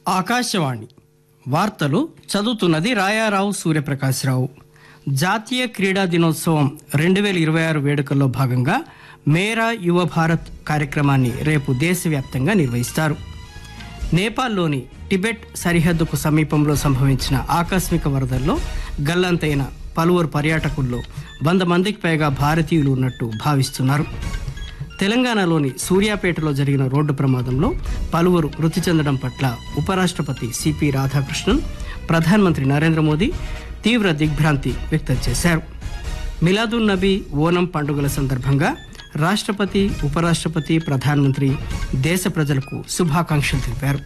ఆకాశవాణి వార్తలు చదువుతున్నది రాయారావు సూర్యప్రకాశ్రావు జాతీయ క్రీడా దినోత్సవం రెండు వేల ఇరవై ఆరు వేడుకల్లో భాగంగా మేరా యువ భారత్ కార్యక్రమాన్ని రేపు దేశవ్యాప్తంగా నిర్వహిస్తారు నేపాల్లోని టిబెట్ సరిహద్దుకు సమీపంలో సంభవించిన ఆకస్మిక వరదల్లో గల్లంతైన పలువురు పర్యాటకుల్లో వంద మందికి పైగా భారతీయులు ఉన్నట్టు భావిస్తున్నారు తెలంగాణలోని సూర్యాపేటలో జరిగిన రోడ్డు ప్రమాదంలో పలువురు మృతి చెందడం పట్ల ఉపరాష్ట్రపతి సిపి రాధాకృష్ణన్ ప్రధానమంత్రి నరేంద్ర మోదీ తీవ్ర దిగ్భ్రాంతి వ్యక్తం చేశారు మిలాదున్ నబీ ఓనం పండుగల సందర్భంగా రాష్ట్రపతి ఉపరాష్ట్రపతి ప్రధానమంత్రి దేశ ప్రజలకు శుభాకాంక్షలు తెలిపారు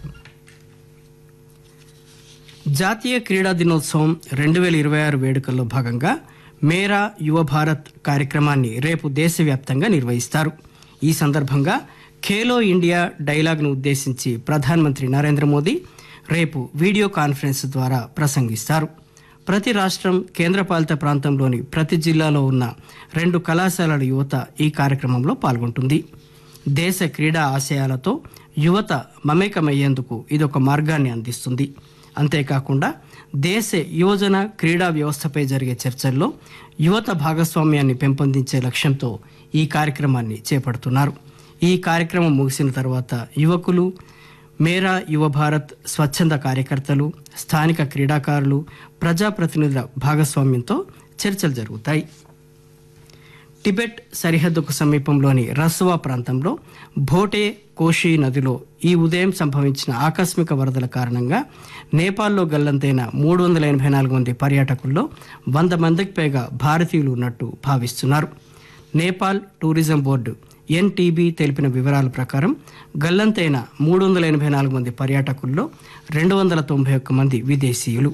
జాతీయ క్రీడా దినోత్సవం రెండు వేల ఇరవై ఆరు వేడుకల్లో భాగంగా మేరా యువ భారత్ కార్యక్రమాన్ని రేపు దేశవ్యాప్తంగా నిర్వహిస్తారు ఈ సందర్భంగా ఖేలో ఇండియా డైలాగ్ను ఉద్దేశించి ప్రధానమంత్రి నరేంద్ర మోదీ రేపు వీడియో కాన్ఫరెన్స్ ద్వారా ప్రసంగిస్తారు ప్రతి రాష్ట్రం కేంద్రపాలిత ప్రాంతంలోని ప్రతి జిల్లాలో ఉన్న రెండు కళాశాలల యువత ఈ కార్యక్రమంలో పాల్గొంటుంది దేశ క్రీడా ఆశయాలతో యువత మమేకమయ్యేందుకు ఇదొక మార్గాన్ని అందిస్తుంది అంతేకాకుండా దేశ యువజన క్రీడా వ్యవస్థపై జరిగే చర్చల్లో యువత భాగస్వామ్యాన్ని పెంపొందించే లక్ష్యంతో ఈ కార్యక్రమాన్ని చేపడుతున్నారు ఈ కార్యక్రమం ముగిసిన తర్వాత యువకులు మేరా యువ భారత్ స్వచ్ఛంద కార్యకర్తలు స్థానిక క్రీడాకారులు ప్రజాప్రతినిధుల భాగస్వామ్యంతో చర్చలు జరుగుతాయి టిబెట్ సరిహద్దుకు సమీపంలోని రస్వా ప్రాంతంలో భోటే కోషి నదిలో ఈ ఉదయం సంభవించిన ఆకస్మిక వరదల కారణంగా నేపాల్లో గల్లంతైన మూడు వందల ఎనభై నాలుగు మంది పర్యాటకుల్లో వంద మందికి పైగా భారతీయులు ఉన్నట్టు భావిస్తున్నారు నేపాల్ టూరిజం బోర్డు ఎన్టీబీ తెలిపిన వివరాల ప్రకారం గల్లంతైన మూడు వందల ఎనభై నాలుగు మంది పర్యాటకుల్లో రెండు వందల తొంభై ఒక్క మంది విదేశీయులు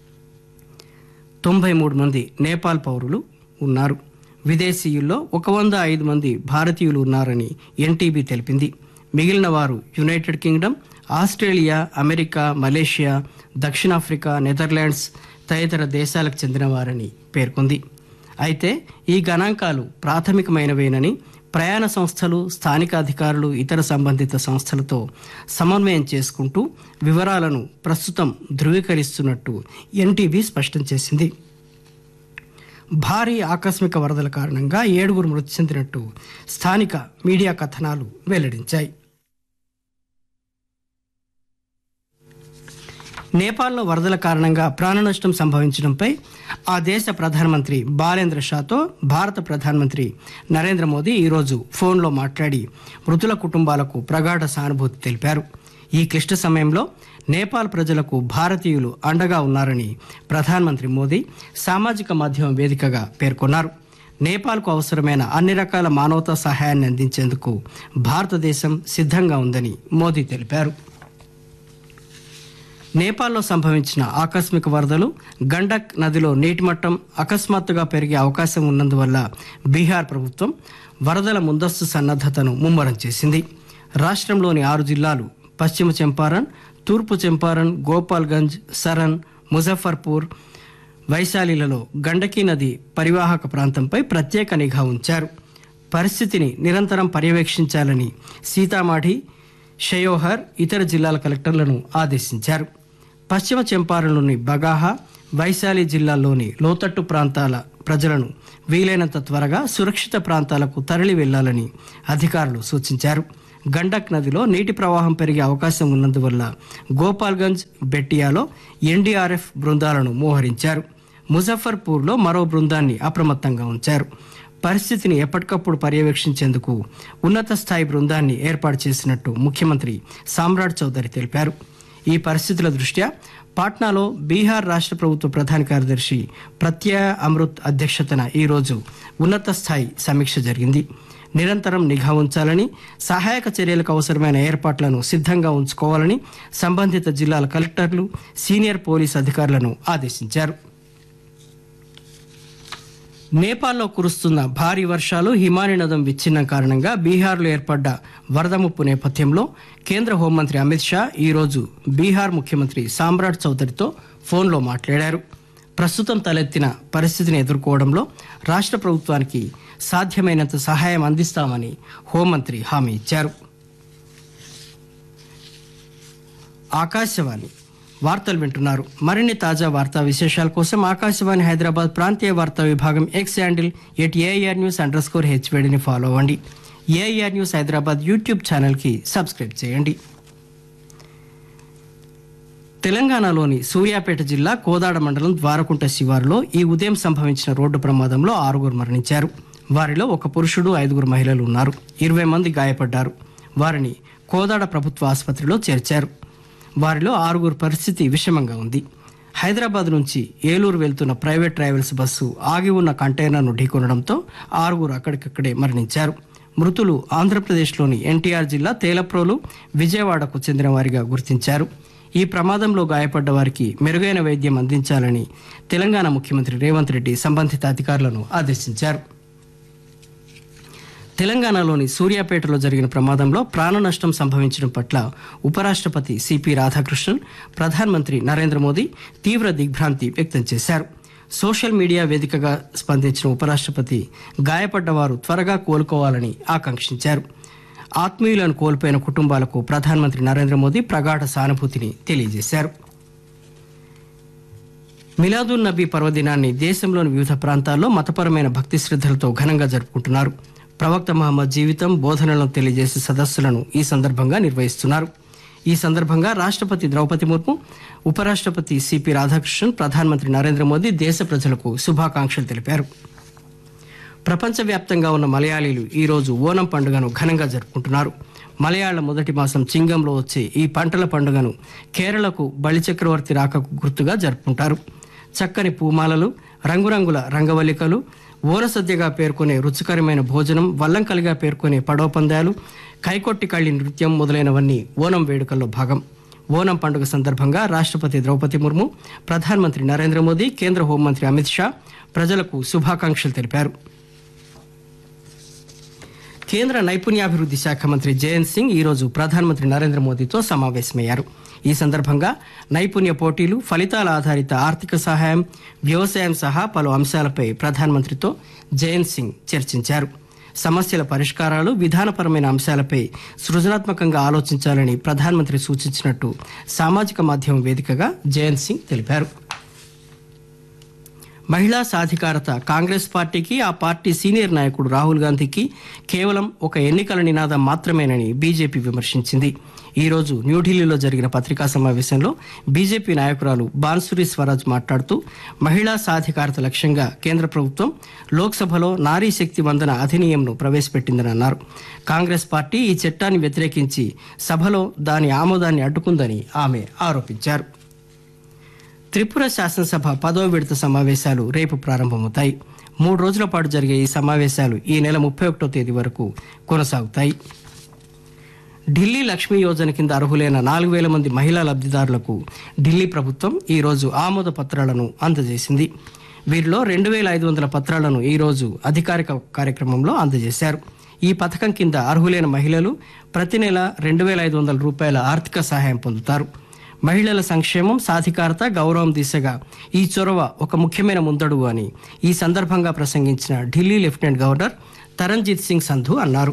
తొంభై మూడు మంది నేపాల్ పౌరులు ఉన్నారు విదేశీయుల్లో ఒక వంద ఐదు మంది భారతీయులు ఉన్నారని ఎన్టీబీ తెలిపింది మిగిలిన వారు United Kingdom Australia America Malaysia దక్షిణాఫ్రికా నెదర్లాండ్స్ తదితర దేశాలకు చెందినవారని పేర్కొంది అయితే ఈ గణాంకాలు ప్రాథమికమైనవేనని ప్రయాణ సంస్థలు స్థానిక అధికారులు ఇతర సంబంధిత సంస్థలతో సమన్వయం చేసుకుంటూ వివరాలను ప్రస్తుతం ధృవీకరిస్తున్నట్టు ఎన్టీబీ స్పష్టం చేసింది భారీ ఆకస్మిక వరదల కారణంగా ఏడుగురు మృతి చెందినట్టు స్థానిక మీడియా కథనాలు వెల్లడించాయి నేపాల్లో వరదల కారణంగా ప్రాణనష్టం సంభవించడంపై ఆ దేశ ప్రధానమంత్రి బాలేంద్ర షాతో భారత ప్రధానమంత్రి నరేంద్ర మోదీ ఈరోజు ఫోన్లో మాట్లాడి మృతుల కుటుంబాలకు ప్రగాఢ సానుభూతి తెలిపారు ఈ క్లిష్ట సమయంలో నేపాల్ ప్రజలకు భారతీయులు అండగా ఉన్నారని ప్రధానమంత్రి మోదీ సామాజిక మాధ్యమం వేదికగా పేర్కొన్నారు నేపాల్కు అవసరమైన అన్ని రకాల మానవతా సహాయాన్ని అందించేందుకు భారతదేశం సిద్ధంగా ఉందని మోదీ తెలిపారు నేపాల్లో సంభవించిన ఆకస్మిక వరదలు గండక్ నదిలో నీటి మట్టం అకస్మాత్తుగా పెరిగే అవకాశం ఉన్నందువల్ల బీహార్ ప్రభుత్వం వరదల ముందస్తు సన్నద్ధతను ముమ్మరం చేసింది రాష్ట్రంలోని ఆరు జిల్లాలు పశ్చిమ చంపారన్ తూర్పు చంపారన్ గోపాల్గంజ్ సరన్ ముజఫర్పూర్ వైశాలిలలో గండకీ నది పరివాహక ప్రాంతంపై ప్రత్యేక నిఘా ఉంచారు పరిస్థితిని నిరంతరం పర్యవేక్షించాలని సీతామాఢి షయోహర్ ఇతర జిల్లాల కలెక్టర్లను ఆదేశించారు పశ్చిమ చంపారణలోని బగాహా వైశాలి జిల్లాల్లోని లోతట్టు ప్రాంతాల ప్రజలను వీలైనంత త్వరగా సురక్షిత ప్రాంతాలకు తరలి వెళ్లాలని అధికారులు సూచించారు గండక్ నదిలో నీటి ప్రవాహం పెరిగే అవకాశం ఉన్నందువల్ల గోపాల్గంజ్ బెట్టియాలో ఎన్డీఆర్ఎఫ్ బృందాలను మోహరించారు ముజఫర్పూర్లో మరో బృందాన్ని అప్రమత్తంగా ఉంచారు పరిస్థితిని ఎప్పటికప్పుడు పర్యవేక్షించేందుకు ఉన్నత స్థాయి బృందాన్ని ఏర్పాటు చేసినట్టు ముఖ్యమంత్రి సామ్రాట్ చౌదరి తెలిపారు ఈ పరిస్థితుల దృష్ట్యా పాట్నాలో బీహార్ రాష్ట్ర ప్రభుత్వ ప్రధాన కార్యదర్శి ప్రత్యయ అమృత్ అధ్యక్షతన ఈరోజు ఉన్నత స్థాయి సమీక్ష జరిగింది నిరంతరం నిఘా ఉంచాలని సహాయక చర్యలకు అవసరమైన ఏర్పాట్లను సిద్ధంగా ఉంచుకోవాలని సంబంధిత జిల్లాల కలెక్టర్లు సీనియర్ పోలీస్ అధికారులను ఆదేశించారు నేపాల్లో కురుస్తున్న భారీ వర్షాలు హిమాని నదం విచ్ఛిన్నం కారణంగా బీహార్లో ఏర్పడ్డ వరద ముప్పు నేపథ్యంలో కేంద్ర హోంమంత్రి అమిత్ షా ఈరోజు బీహార్ ముఖ్యమంత్రి సామ్రాట్ చౌదరితో ఫోన్లో మాట్లాడారు ప్రస్తుతం తలెత్తిన పరిస్థితిని ఎదుర్కోవడంలో రాష్ట్ర ప్రభుత్వానికి సాధ్యమైనంత సహాయం అందిస్తామని హోంమంత్రి హామీ ఇచ్చారు ఆకాశవాణి వార్తలు వింటున్నారు మరిన్ని తాజా వార్తా విశేషాల కోసం ఆకాశవాణి హైదరాబాద్ ప్రాంతీయ వార్తా విభాగం X handle at AIR news under score హెచ్వేడిని ఫాలో అవ్వండి ఏఐఆర్ న్యూస్ హైదరాబాద్ యూట్యూబ్ ఛానల్కి సబ్స్క్రైబ్ చేయండి తెలంగాణలోని సూర్యాపేట జిల్లా కోదాడ మండలం ద్వారకుంట శివారులో ఈ ఉదయం సంభవించిన రోడ్డు ప్రమాదంలో ఆరుగురు మరణించారు వారిలో ఒక పురుషుడు ఐదుగురు మహిళలు ఉన్నారు ఇరవై మంది గాయపడ్డారు వారిని కోదాడ ప్రభుత్వ ఆసుపత్రిలో చేర్చారు వారిలో ఆరుగురు పరిస్థితి విషమంగా ఉంది హైదరాబాద్ నుంచి ఏలూరు వెళ్తున్న ప్రైవేట్ ట్రావెల్స్ బస్సు ఆగి ఉన్న కంటైనర్ను ఢీకొనడంతో ఆరుగురు అక్కడికక్కడే మరణించారు మృతులు ఆంధ్రప్రదేశ్లోని ఎన్టీఆర్ జిల్లా తేలప్రోలు విజయవాడకు చెందిన వారిగా గుర్తించారు ఈ ప్రమాదంలో గాయపడ్డ వారికి మెరుగైన వైద్యం అందించాలని తెలంగాణ ముఖ్యమంత్రి రేవంత్ రెడ్డి సంబంధిత అధికారులను ఆదేశించారు తెలంగాణలోని సూర్యాపేటలో జరిగిన ప్రమాదంలో ప్రాణ నష్టం సంభవించడం పట్ల ఉపరాష్ట్రపతి సిపి రాధాకృష్ణన్ ప్రధానమంత్రి నరేంద్ర మోదీ తీవ్ర దిగ్భ్రాంతి వ్యక్తం చేశారు సోషల్ మీడియా వేదికగా స్పందించిన ఉపరాష్ట్రపతి గాయపడ్డ వారు త్వరగా కోలుకోవాలని ఆకాంక్షించారు ఆత్మీయులను కోల్పోయిన కుటుంబాలకు ప్రధానమంత్రి నరేంద్ర మోదీ ప్రగాఢ సానుభూతిని తెలియజేశారు మిలాదున్ నబీ పర్వదినాన్ని దేశంలోని వివిధ ప్రాంతాల్లో మతపరమైన భక్తి శ్రద్ధలతో ఘనంగా జరుపుకుంటున్నారు ప్రవక్త మహమ్మద్ జీవితం బోధనలను తెలియజేసే సదస్సులను ఈ సందర్భంగా నిర్వహిస్తున్నారు ఈ సందర్భంగా రాష్ట్రపతి ద్రౌపది ముర్ము ఉపరాష్ట్రపతి సిపి రాధాకృష్ణన్ ప్రధానమంత్రి నరేంద్ర మోదీ దేశ ప్రజలకు శుభాకాంక్షలు తెలిపారు ప్రపంచవ్యాప్తంగా ఉన్న మలయాళీలు ఈ రోజు ఓనం పండుగను ఘనంగా జరుపుకుంటున్నారు మలయాళ మొదటి మాసం చింగంలో వచ్చే ఈ పంటల పండుగను కేరళకు బలిచక్రవర్తి రాకకు గుర్తుగా జరుపుకుంటారు చక్కని పూమాలలు రంగురంగుల రంగవల్లికలు ఓరసద్యగా పేర్కొనే రుచికరమైన భోజనం వల్లంకలిగా పేర్కొనే పడవ పందాలు కైకొట్టి కళ్ళి నృత్యం మొదలైనవన్నీ ఓనం వేడుకల్లో భాగం ఓనం పండుగ సందర్భంగా రాష్ట్రపతి ద్రౌపది ముర్ము ప్రధానమంత్రి నరేంద్ర మోదీ కేంద్ర హోంమంత్రి అమిత్ షా ప్రజలకు శుభాకాంక్షలు తెలిపారు కేంద్ర నైపుణ్యాభివృద్ధి శాఖ మంత్రి జయంత్ సింగ్ ఈరోజు ప్రధానమంత్రి నరేంద్ర మోదీతో సమావేశమయ్యారు ఈ సందర్భంగా నైపుణ్య పోటీలు ఫలితాల ఆధారిత ఆర్థిక సహాయం వ్యవసాయం సహా పలు అంశాలపై ప్రధానమంత్రితో జయంత్ సింగ్ చర్చించారు సమస్యల పరిష్కారాలు విధానపరమైన అంశాలపై సృజనాత్మకంగా ఆలోచించాలని ప్రధానమంత్రి సూచించినట్టు సామాజిక మాధ్యమం వేదికగా జయంత్ సింగ్ తెలిపారు మహిళా సాధికారత కాంగ్రెస్ పార్టీకి ఆ పార్టీ సీనియర్ నాయకుడు రాహుల్ గాంధీకి కేవలం ఒక ఎన్నికల నినాదం మాత్రమేనని బీజేపీ విమర్శించింది ఈ రోజు న్యూఢిల్లీలో జరిగిన పత్రికా సమావేశంలో బీజేపీ నాయకురాలు బాన్సురి స్వరాజ్ మాట్లాడుతూ మహిళా సాధికారత లక్ష్యంగా కేంద్ర ప్రభుత్వం లోక్సభలో నారీ శక్తి వందన అధినియంను ప్రవేశపెట్టిందని అన్నారు కాంగ్రెస్ పార్టీ ఈ చట్టాన్ని వ్యతిరేకించి సభలో దాని ఆమోదాన్ని అడ్డుకుందని ఆమె ఆరోపించారు త్రిపుర శాసనసభ పదో విడత సమావేశాలు రేపు ప్రారంభమవుతాయి మూడు రోజుల పాటు జరిగే ఈ సమావేశాలు ఈ నెల ముప్పై ఒకటో తేదీ వరకు కొనసాగుతాయి ఢిల్లీ లక్ష్మీ యోజన కింద అర్హులైన నాలుగు వేల మంది మహిళా లబ్ధిదారులకు ఢిల్లీ ప్రభుత్వం ఈ రోజు ఆమోద పత్రాలను అందజేసింది వీరిలో రెండు వేల ఐదు వందల పత్రాలను ఈ రోజు అధికారిక కార్యక్రమంలో అందజేశారు ఈ పథకం కింద అర్హులైన మహిళలు ప్రతి నెల రెండు వేల ఐదు వందల రూపాయల ఆర్థిక సహాయం పొందుతారు మహిళల సంక్షేమం సాధికారత గౌరవం దిశగా ఈ చొరవ ఒక ముఖ్యమైన ముందడుగు అని ఈ సందర్భంగా ప్రసంగించిన ఢిల్లీ లెఫ్టినెంట్ గవర్నర్ తరణ్జిత్ సింగ్ సంధు అన్నారు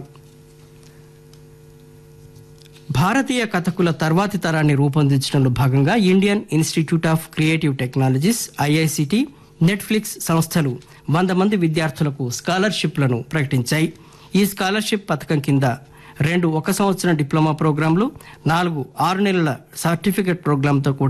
భారతీయ కథకుల తర్వాతి తరాన్ని రూపొందించడంలో భాగంగా Indian Institute of Creative Technologies IICT Netflix సంస్థలు వంద మంది విద్యార్థులకు స్కాలర్షిప్లను ప్రకటించాయి ఈ స్కాలర్షిప్ పథకం కింద రెండు ఒక సంవత్సరం డిప్లొమా ప్రోగ్రాంలు నాలుగు ఆరు నెలల సర్టిఫికెట్ ప్రోగ్రాంతో కూడా